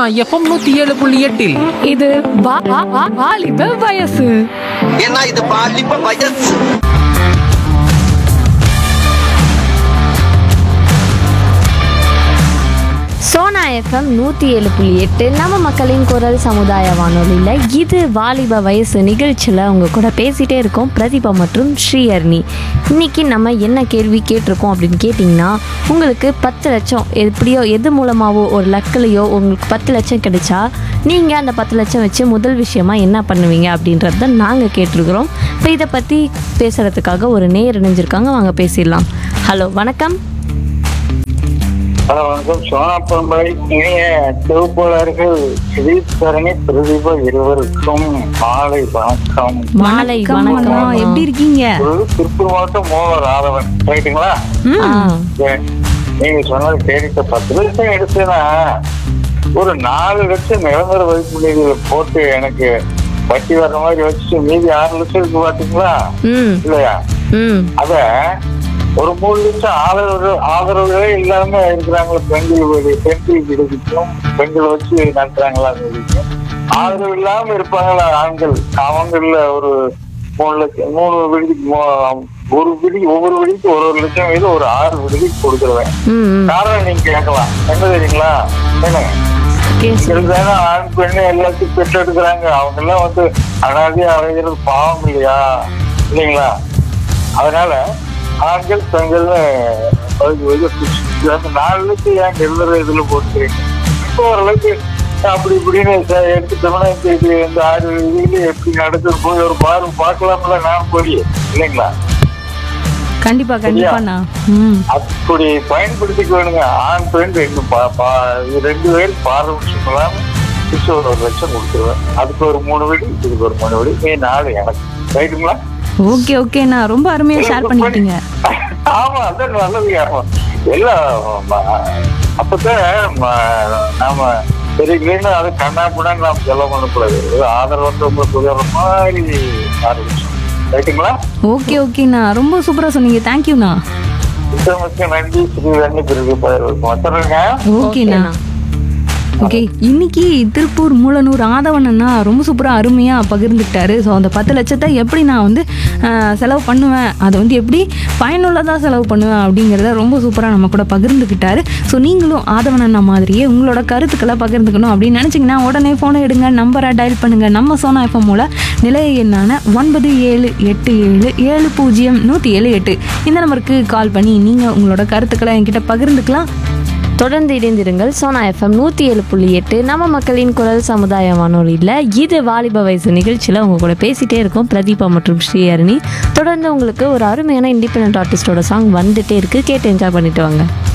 Sona FM நூத்தி ஏழு புள்ளி எட்டில் இது வா- வா- வா- வாலிப வயசு ஏன்னா இது பாலிப்ப வயசு சோனா எஃப்எம் நூற்றி ஏழு புள்ளி எட்டு நம்ம மக்களின் குரல் சமுதாய வானொலியில் இது வாலிப வயசு நிகழ்ச்சியில் உங்க கூட பேசிகிட்டே இருக்கோம் பிரதீபா மற்றும் ஸ்ரீஹர்னி இன்னைக்கு நம்ம என்ன கேள்வி கேட்டிருக்கோம் அப்படின்னு கேட்டிங்கன்னா உங்களுக்கு பத்து லட்சம் எப்படியோ எது மூலமாவோ ஒரு லக்கிலையோ உங்களுக்கு பத்து லட்சம் கிடைச்சா நீங்கள் அந்த பத்து லட்சம் வச்சு முதல் விஷயமா என்ன பண்ணுவீங்க அப்படின்றத நாங்கள் கேட்டிருக்கிறோம் இப்போ இதை பற்றி பேசுகிறதுக்காக ஒரு நேர் இணைஞ்சிருக்காங்க வாங்க பேசிடலாம் ஹலோ வணக்கம் ஹலோ வணக்கம் சோனா பம்பை இணைய தொகுப்பாளர்கள் ஸ்ரீதரணி பிரதீபா இருவருக்கும் மாலை வணக்கம் மாலை வணக்கம் வணக்கம் அண்ணா. எப்படி இருக்கீங்க ஒரு திருப்பூர் மாவட்டம் மோகன் ராதவன் ரைட்டுங்களா ஆ சரி. நீங்க சொன்னது கேட்டு பத்து லட்சம் எடுத்தேன்னா ஒரு நாலு லட்சம் நிரந்தர வைப்பு நிதியில போட்டு எனக்கு வட்டி வர்ற மாதிரி வச்சுட்டு மீதி ஆறு லட்சம் இருக்கு பாத்தீங்களா ம் இல்லையா ம் அத ஒரு மூணு லட்சம் ஆதரவு ஆதரவுகளே இல்லாம இருக்கிறாங்களா பெண்கள் வீடு பெண்கள் விடுதிக்கும் பெண்களை வச்சு நடத்துறாங்களா அந்த வீடுக்கும் ஆதரவு இல்லாம இருப்பாங்களா ஆண்கள் அவங்கள ஒரு மூணு லட்சம் மூணு விடுதிக்கு மூ- ஒரு விடுதி ஒவ்வொரு விடுதிக்கு ஒரு ஒரு லட்சம் வீதம் ஒரு ஆறு விடுதிக்கு கொடுத்துருவேன் ம் ம். காரணம் நீங்க கேட்கலாம் என்ன தெரியுங்களா என்ன Okay, sir. இருந்தாலும் ஆண் பெண்ணு எல்லாத்தையும் பெற்றெடுக்கிறாங்க அவங்க எல்லாம் வந்து அனாதையா அழைகிறது பாவம் இல்லையா இல்லைங்களா அதனால ஆண்கள் பெண்கள் பகுதி பகுதி பிரிச்சு, அந்த நாலு லட்சம் ஏன் நிறுவன இதுல போட்டுக்கிறீங்க இப்போ ஓரளவுக்கு அப்படி இப்படின்னு ச- எடுத்துட்டோம்னா இந்த இது இந்த ஆறு இதுல எப்படி நடக்குது போய் ஒரு பார்வை பார்க்கலாம்ல நான் போய் இல்லைங்களா கண்டிப்பா கண்டிப்பாண்ணா ம் அப்படி பயன்படுத்திக்க வேணுங்க ஆண் பெண் ரெண்டு பா- பா- இது ரெண்டு பேரும் பாரபட்சம் பிடிச்ச ஒரு ஒரு லட்சம் கொடுத்துருவேன் அதுக்கு ஒரு மூணு வீடு இதுக்கு ஒரு மூணு வீடு நீ நாலு எனக்கு ரைட்டுங்களா ஓகே ஓகேண்ணா ரொம்ப அருமையா ஷேர் பண்ணிக்கிட்டீங்க ஆமா அதான் நல்லது ஆமா எல்லாம் ம- அப்பதான் ம- நாம தெரியுங்களேன்னு அது கண்ணா புண்ணான்னு நாம் செலவு பண்ணக்கூடாது ஏதோ ஆதரவற்றவங்களுக்கு உதவுற மாதிரி ஆரம்பிச்சோம் ரைட்டுங்களா ஓகே ஓகேண்ணா ரொம்ப சூப்பரா சொன்னீங்க தேங்க்யூண்ணா மிக்க நன்றி ஸ்ரீ ரெண்டு பிறகு வந்துடுறேங்க ஓகேண்ணா ஓகே இன்னைக்கு திருப்பூர் மூலனூர் ஆதவன் அண்ணா ரொம்ப சூப்பராக அருமையாக பகிர்ந்துக்கிட்டாரு ஸோ அந்த பத்து லட்சத்தை எப்படி நான் வந்து ஆஹ், செலவு பண்ணுவேன் அதை வந்து எப்படி பயனுள்ளதாக செலவு பண்ணுவேன் அப்படிங்கிறத ரொம்ப சூப்பராக நம்ம கூட பகிர்ந்துக்கிட்டாரு ஸோ நீங்களும் ஆதவன் அண்ணா மாதிரியே உங்களோட கருத்துக்களை பகிர்ந்துக்கணும் அப்படின்னு நினச்சிங்கன்னா உடனே ஃபோனை எடுங்க நம்பரை டயல் பண்ணுங்கள் நம்ம சோனா எஃப்எம் மூலம் நிலைய எண்ணான ஒன்பது ஏழு எட்டு ஏழு ஏழு பூஜ்ஜியம் நூற்றி ஏழு எட்டு இந்த நம்பருக்கு கால் பண்ணி நீங்கள் உங்களோட கருத்துக்களை என்கிட்ட பகிர்ந்துக்கலாம் தொடர்ந்து இணைந்திருங்கள் சோனா எஃப்எம் நூற்றி ஏழு புள்ளி எட்டு நம்ம மக்களின் குரல் சமுதாய வானொலியில் இது வாலிப வயசு நிகழ்ச்சியில் உங்க கூட பேசிட்டே இருக்கோம் பிரதீபா மற்றும் ஸ்ரீஹரணி தொடர்ந்து உங்களுக்கு ஒரு அருமையான இண்டிபெண்ட் ஆர்டிஸ்டோட சாங் வந்துட்டே இருக்கு கேட்டு என்ஜாய் பண்ணிட்டு வாங்க